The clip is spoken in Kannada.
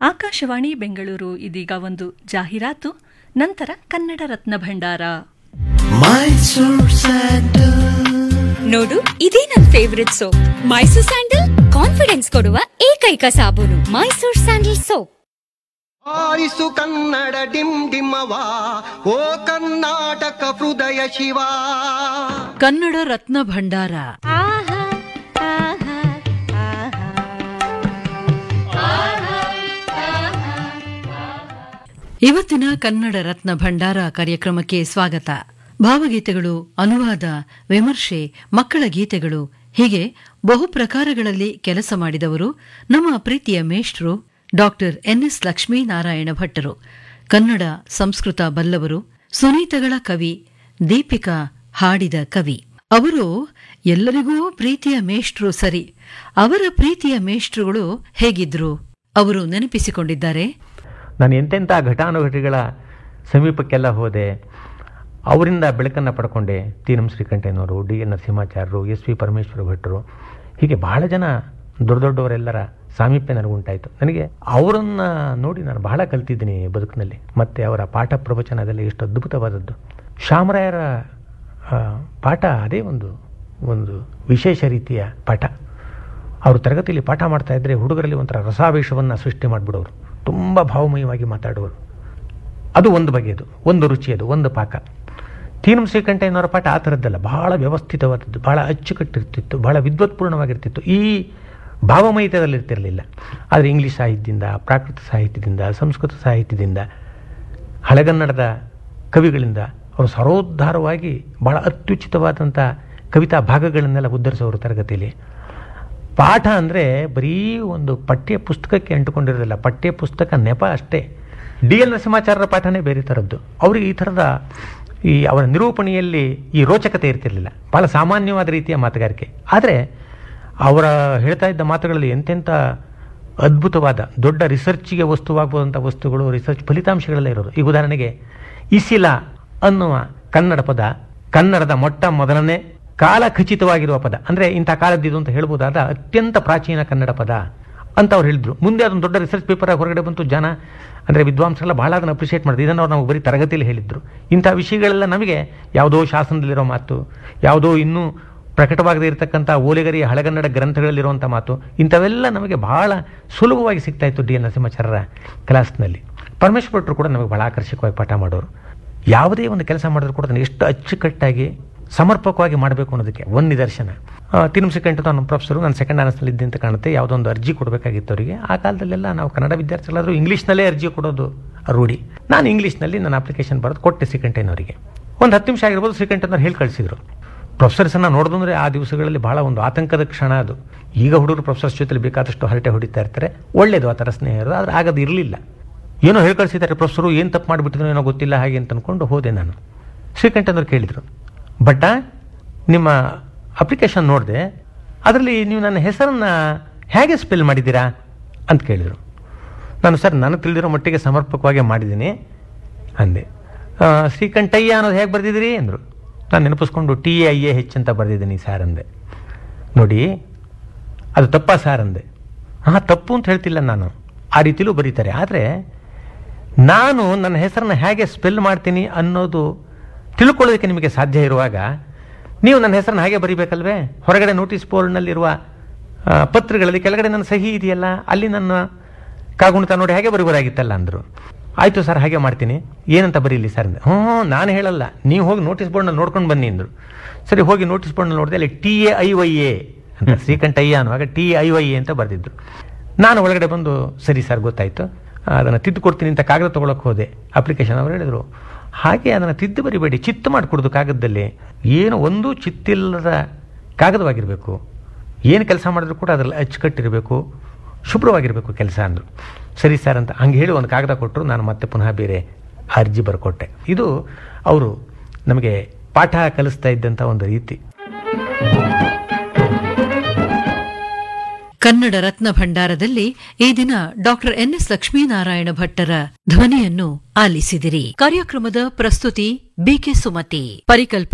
ಆಕಾಶವಾಣಿ ಬೆಂಗಳೂರು ಇದೀಗ ಒಂದು ಜಾಹೀರಾತು ನಂತರ ಕನ್ನಡ ರತ್ನ ಭಂಡಾರ ಮೈಸೂರ್ ಸ್ಯಾಂಡಲ್ ನೋಡು ಇದೇ ನನ್ favourite soap Mysore sandal confidence ಕೊಡುವ ಏಕೈಕ ಸಾಬೂನು ಮೈಸೂರ್ ಸ್ಯಾಂಡಲ್ ಸೋಪ್ ಆರಿಸು ಕನ್ನಡ ಡಿಮ್ ಡಿಮ್ಮವ ಓ ಕರ್ನಾಟಕ ಹೃದಯ ಶಿವ ಕನ್ನಡ ರತ್ನ ಭಂಡಾರ ಇವತ್ತಿನ ಕನ್ನಡ ರತ್ನ ಭಂಡಾರ ಕಾರ್ಯಕ್ರಮಕ್ಕೆ ಸ್ವಾಗತ ಭಾವಗೀತೆಗಳು ಅನುವಾದ ವಿಮರ್ಶೆ ಮಕ್ಕಳ ಗೀತೆಗಳು ಹೀಗೆ ಬಹು ಪ್ರಕಾರಗಳಲ್ಲಿ ಕೆಲಸ ಮಾಡಿದವರು ನಮ್ಮ ಪ್ರೀತಿಯ ಮೇಷ್ಟ್ರು ಡಾಕ್ಟರ್ ಎನ್ಎಸ್ ಲಕ್ಷ್ಮೀನಾರಾಯಣ ಭಟ್ಟರು ಕನ್ನಡ ಸಂಸ್ಕೃತ ಬಲ್ಲವರು ಸುನೀತಗಳ ಕವಿ ದೀಪಿಕಾ ಹಾಡಿದ ಕವಿ ಅವರು ಎಲ್ಲರಿಗೂ ಪ್ರೀತಿಯ ಮೇಷ್ಟ್ರು ಸರಿ ಅವರ ಪ್ರೀತಿಯ ಮೇಷ್ಟ್ರುಗಳು ಹೇಗಿದ್ರು ಅವರು ನೆನಪಿಸಿಕೊಂಡಿದ್ದಾರೆ ನಾನು ಎಂತೆಂಥ ಘಟಾನುಘಟಿಗಳ ಸಮೀಪಕ್ಕೆಲ್ಲ ಹೋದೆ ಅವರಿಂದ ಬೆಳಕನ್ನು ಪಡ್ಕೊಂಡೆ ಟಿ ಎಂ ಶ್ರೀಕಂಠಯ್ಯನವರು ಡಿ ಎನ್ ನರಸಿಂಹಾಚಾರ್ಯರು ಎಸ್ ವಿ ಪರಮೇಶ್ವರ ಭಟ್ರು ಹೀಗೆ ಬಹಳ ಜನ ದೊಡ್ಡ ದೊಡ್ಡವರೆಲ್ಲರ ಸಾಮೀಪ್ಯ ನನಗುಂಟಾಯಿತು ನನಗೆ ಅವರನ್ನು ನೋಡಿ ನಾನು ಬಹಳ ಕಲ್ತಿದ್ದೀನಿ ಬದುಕಿನಲ್ಲಿ ಮತ್ತು ಅವರ ಪಾಠ ಪ್ರವಚನ ಅದೆಲ್ಲ ಎಷ್ಟು ಅದ್ಭುತವಾದದ್ದು ಶ್ಯಾಮರಾಯರ ಆ, ಪಾಠ ಅದೇ ಒಂದು ಒಂದು ವಿಶೇಷ ರೀತಿಯ ಪಾಠ ಅವರು ತರಗತಿಯಲ್ಲಿ ಪಾಠ ಮಾಡ್ತಾ ಇದ್ದರೆ ಹುಡುಗರಲ್ಲಿ ಒಂಥರ ರಸಾವೇಶವನ್ನು ಸೃಷ್ಟಿ ಮಾಡಿಬಿಡೋರು ತುಂಬ ಭಾವಮಯವಾಗಿ ಮಾತಾಡುವರು ಅದು ಒಂದು ಬಗೆಯದು ಒಂದು ರುಚಿಯದು ಒಂದು ಪಾಕ ತೀನಂ ಶ್ರೀಕಂಠಯ್ಯನವರ ಪಾಠ ಆ ಥರದ್ದಲ್ಲ ಬಹಳ ವ್ಯವಸ್ಥಿತವಾದದ್ದು ಬಹಳ ಅಚ್ಚುಕಟ್ಟಿರ್ತಿತ್ತು ಬಹಳ ವಿದ್ವತ್ಪೂರ್ಣವಾಗಿರ್ತಿತ್ತು ಈ ಭಾವಮಯಿತದಲ್ಲಿರ್ತಿರಲಿಲ್ಲ ಆದರೆ ಇಂಗ್ಲೀಷ್ ಸಾಹಿತ್ಯದಿಂದ ಪ್ರಾಕೃತ ಸಾಹಿತ್ಯದಿಂದ ಸಂಸ್ಕೃತ ಸಾಹಿತ್ಯದಿಂದ ಹಳೆಗನ್ನಡದ ಕವಿಗಳಿಂದ ಅವರು ಸರೋದ್ಧಾರವಾಗಿ ಬಹಳ ಅತ್ಯುಚಿತವಾದಂಥ ಕವಿತಾ ಭಾಗಗಳನ್ನೆಲ್ಲ ಉದ್ಧರಿಸೋರು ತರಗತಿಯಲ್ಲಿ ಪಾಠ ಅಂದರೆ ಬರೀ ಒಂದು ಪಠ್ಯ ಪುಸ್ತಕಕ್ಕೆ ಅಂಟುಕೊಂಡಿರೋದಿಲ್ಲ ಪಠ್ಯ ಪುಸ್ತಕ ನೆಪ ಅಷ್ಟೇ ಡಿ ಎಲ್ ನರಸಿಂಹಾಚಾರ್ಯರ ಪಾಠನೇ ಬೇರೆ ಥರದ್ದು ಅವರಿಗೆ ಈ ಥರದ ಈ ಅವರ ನಿರೂಪಣೆಯಲ್ಲಿ ಈ ರೋಚಕತೆ ಇರ್ತಿರಲಿಲ್ಲ ಭಾಳ ಸಾಮಾನ್ಯವಾದ ರೀತಿಯ ಮಾತುಗಾರಿಕೆ ಆದರೆ ಅವರ ಹೇಳ್ತಾ ಇದ್ದ ಮಾತುಗಳಲ್ಲಿ ಎಂತೆಂಥ ಅದ್ಭುತವಾದ ದೊಡ್ಡ ರಿಸರ್ಚ್ಗೆ ವಸ್ತುವಾಗುವಂಥ ವಸ್ತುಗಳು ರಿಸರ್ಚ್ ಫಲಿತಾಂಶಗಳೆಲ್ಲ ಇರೋದು ಈ ಉದಾಹರಣೆಗೆ ಇಸಿಲ ಅನ್ನುವ ಕನ್ನಡ ಪದ ಕನ್ನಡದ ಮೊಟ್ಟ ಮೊದಲನೇ ಕಾಲ ಖಚಿತವಾಗಿರುವ ಪದ ಅಂದರೆ ಇಂಥ ಕಾಲದ್ದಿದು ಅಂತ ಹೇಳ್ಬೋದಾದ ಅತ್ಯಂತ ಪ್ರಾಚೀನ ಕನ್ನಡ ಪದ ಅಂತ ಅವ್ರು ಹೇಳಿದ್ರು ಮುಂದೆ ಅದೊಂದು ದೊಡ್ಡ ರಿಸರ್ಚ್ ಪೇಪರ್ ಹೊರಗಡೆ ಬಂತು ಜನ ಅಂದರೆ ವಿದ್ವಾಂಸರೆಲ್ಲ ಬಹಳ ಅದನ್ನು ಅಪ್ರಿಷಿಯೇಟ್ ಮಾಡಿದ್ರು ಇದನ್ನು ಅವ್ರು ನಮಗೆ ಬರೀ ತರಗತಿಯಲ್ಲಿ ಹೇಳಿದ್ರು ಇಂಥ ವಿಷಯಗಳೆಲ್ಲ ನಮಗೆ ಯಾವುದೋ ಶಾಸನದಲ್ಲಿರೋ ಮಾತು ಯಾವುದೋ ಇನ್ನೂ ಪ್ರಕಟವಾಗದೇ ಇರತಕ್ಕಂಥ ಓಲೆಗರಿಯ ಹಳೆಗನ್ನಡ ಗ್ರಂಥಗಳಲ್ಲಿರುವಂಥ ಮಾತು ಇಂಥವೆಲ್ಲ ನಮಗೆ ಬಹಳ ಸುಲಭವಾಗಿ ಸಿಗ್ತಾ ಇತ್ತು ಡಿ ಎನ್ ನರಸಿಂಹಾಚಾರ್ಯರ ಕ್ಲಾಸ್ನಲ್ಲಿ ಪರಮೇಶ್ವರ ಭಟ್ರು ಕೂಡ ನಮಗೆ ಬಹಳ ಆಕರ್ಷಕವಾಗಿ ಪಾಠ ಮಾಡೋರು ಯಾವುದೇ ಒಂದು ಕೆಲಸ ಮಾಡಿದ್ರು ಕೂಡ ಅದನ್ನು ಎಷ್ಟು ಅಚ್ಚುಕಟ್ಟಾಗಿ ಸಮರ್ಪಕವಾಗಿ ಮಾಡಬೇಕು ಅನ್ನೋದಕ್ಕೆ ಒಂದು ನಿದರ್ಶನ ತಿರುಮಸಿಕಂಠ ನಮ್ಮ ಪ್ರೊಫೆಸರು ನಾನು ಸೆಕೆಂಡ್ ಆನರ್ಸ್ನಲ್ಲಿ ಇದ್ದೆ ಅಂತ ಕಾಣುತ್ತೆ ಯಾವುದೋ ಒಂದು ಅರ್ಜಿ ಕೊಡಬೇಕಾಗಿತ್ತು ಅವರಿಗೆ ಆ ಕಾಲದಲ್ಲೆಲ್ಲ ನಾವು ಕನ್ನಡ ವಿದ್ಯಾರ್ಥಿಗಳಾದರೂ ಇಂಗ್ಲೀಷ್ನಲ್ಲೇ ಅರ್ಜಿ ಕೊಡೋದು ರೂಢಿ ನಾನು ಇಂಗ್ಲೀಷ್ನಲ್ಲಿ ನನ್ನ ಅಪ್ಲಿಕೇಶನ್ ಬರೆದು ಕೊಟ್ಟೆ ಶ್ರೀಕಂಠಯ್ಯನವರಿಗೆ ಒಂದು ಹತ್ತು ನಿಮಿಷ ಆಗಿರ್ಬೋದು ಶ್ರೀಕಂಠನವ್ರು ಹೇಳಿ ಕಳಿಸಿದ್ರು ಪ್ರೊಫೆಸರ್ಸನ್ನು ನೋಡಿದ್ರೆ ಆ ದಿವಸಗಳಲ್ಲಿ ಬಹಳ ಒಂದು ಆತಂಕದ ಕ್ಷಣ ಅದು ಈಗ ಹುಡುಗರು ಪ್ರೊಫೆಸರ್ಸ್ ಜೊತೆಲಿ ಬೇಕಾದಷ್ಟು ಹರಟೆ ಹೊಡಿತಾ ಇರ್ತಾರೆ ಒಳ್ಳೇದು ಆ ಥರ ಸ್ನೇಹ ಇರೋದು ಆದರೆ ಆಗದು ಇರಲಿಲ್ಲ ಏನೋ ಹೇಳಿ ಕಳಿಸಿದ್ದಾರೆ ಪ್ರೊಫೆಸರು ಏನು ತಪ್ಪು ಮಾಡಿಬಿಟ್ಟಿದ್ರು ಏನೋ ಗೊತ್ತಿಲ್ಲ ಹಾಗೆ ಅಂತ ಅಂದ್ಕೊಂಡು ಹೋದೆ ನಾನು ಶ್ರೀಕಂಠನವ್ರು ಕೇಳಿದರು ಬಟ್ ನಿಮ್ಮ ಅಪ್ಲಿಕೇಶನ್ ನೋಡಿದೆ ಅದರಲ್ಲಿ ನೀವು ನನ್ನ ಹೆಸರನ್ನು ಹೇಗೆ ಸ್ಪೆಲ್ ಮಾಡಿದ್ದೀರಾ ಅಂತ ಕೇಳಿದರು ನಾನು ಸರ್ ನನಗೆ ತಿಳಿದಿರೋ ಮಟ್ಟಿಗೆ ಸಮರ್ಪಕವಾಗಿ ಮಾಡಿದ್ದೀನಿ ಅಂದೆ ಆ, ಶ್ರೀಕಂಠಯ್ಯ ಅನ್ನೋದು ಹೇಗೆ ಬರೆದಿದ್ದೀರಿ ಅಂದರು ನಾನು ನೆನಪಿಸ್ಕೊಂಡು T A I A H ಅಂತ ಬರೆದಿದ್ದೀನಿ ಸಾರ್ ಅಂದೆ ನೋಡಿ ಅದು ತಪ್ಪಾ ಸಾರ್ ಅಂದೆ ಹಾಂ ತಪ್ಪು ಅಂತ ಹೇಳ್ತಿಲ್ಲ ನಾನು ಆ ರೀತಿಲೂ ಬರೀತಾರೆ ಆದರೆ ನಾನು ನನ್ನ ಹೆಸರನ್ನ ಹೇಗೆ ಸ್ಪೆಲ್ ಮಾಡ್ತೀನಿ ಅನ್ನೋದು ತಿಳ್ಕೊಳ್ಳೋದಕ್ಕೆ ನಿಮಗೆ ಸಾಧ್ಯ ಇರುವಾಗ ನೀವು ನನ್ನ ಹೆಸರನ್ನ ಹಾಗೆ ಬರೀಬೇಕಲ್ವೇ ಹೊರಗಡೆ ನೋಟಿಸ್ ಬೋರ್ಡ್ನಲ್ಲಿರುವ ಆ, ಪತ್ರಗಳಲ್ಲಿ ಕೆಳಗಡೆ ನನ್ನ ಸಹಿ ಇದೆಯಲ್ಲ ಅಲ್ಲಿ ನನ್ನ ಕಾಗುಣಿತ ನೋಡಿ ಹಾಗೆ ಬರಬಹುದಾಗಿತ್ತಲ್ಲ ಅಂದರು ಆಯಿತು ಸರ್ ಹಾಗೆ ಮಾಡ್ತೀನಿ ಏನಂತ ಬರೀಲಿ ಸರ್ ಅಂದೆ ಹ್ಞೂ ಹ್ಞೂ, ನಾನು ಹೇಳಲ್ಲ ನೀವು ಹೋಗಿ ನೋಟಿಸ್ ಬೋರ್ಡ್ನಲ್ಲಿ ನೋಡ್ಕೊಂಡು ಬನ್ನಿ ಅಂದರು ಸರಿ ಹೋಗಿ ನೋಟಿಸ್ ಬೋರ್ಡ್ನಲ್ಲಿ ನೋಡಿದೆ ಅಲ್ಲಿ T A I Y A ಅಂತ ಶ್ರೀಕಂಠಯ್ಯ ಅನ್ನುವಾಗ ಟಿ ಐ ವೈ ಎ ಅಂತ ಬರೆದಿದ್ರು ನಾನು ಒಳಗಡೆ ಬಂದು ಸರಿ ಸರ್ ಗೊತ್ತಾಯಿತು ಅದನ್ನು ತಿದ್ದು ಕೊಡ್ತೀನಿ ಅಂತ ಕಾಗದ ತೊಗೊಳಕ್ಕೆ ಹೋದೆ ಅಪ್ಲಿಕೇಶನ್ ಅವರು ಹೇಳಿದರು ಹಾಗೆ ಅದನ್ನು ತಿದ್ದು ಬರಿಬೇಡಿ ಚಿತ್ತು ಮಾಡಿಕೊಡೋದು ಕಾಗದದಲ್ಲಿ ಏನು ಒಂದು ಚಿತ್ತಿಲ್ಲದ ಕಾಗದವಾಗಿರಬೇಕು ಏನು ಕೆಲಸ ಮಾಡಿದ್ರು ಕೂಡ ಅದರಲ್ಲಿ ಅಚ್ಚುಕಟ್ಟಿರಬೇಕು ಶುಭ್ರವಾಗಿರಬೇಕು ಕೆಲಸ ಅಂದರು ಸರಿ ಸರ್ ಅಂತ ಹಂಗೆ ಹೇಳಿ ಒಂದು ಕಾಗದ ಕೊಟ್ಟರು ನಾನು ಮತ್ತೆ ಪುನಃ ಬೇರೆ ಅರ್ಜಿ ಬರ್ಕೊಟ್ಟೆ ಇದು ಅವರು ನಮಗೆ ಪಾಠ ಕಲಿಸ್ತಾ ಇದ್ದಂಥ ಒಂದು ರೀತಿ ಕನ್ನಡ ರತ್ನ ಭಂಡಾರದಲ್ಲಿ ಈ ದಿನ ಡಾಕ್ಟರ್ ಎನ್ಎಸ್ ಲಕ್ಷ್ಮೀನಾರಾಯಣ ಭಟ್ಟರ ಧ್ವನಿಯನ್ನು ಆಲಿಸಿದಿರಿ ಕಾರ್ಯಕ್ರಮದ ಪ್ರಸ್ತುತಿ ಬಿಕೆ ಸುಮತಿ ಪರಿಕಲ್ಪನೆ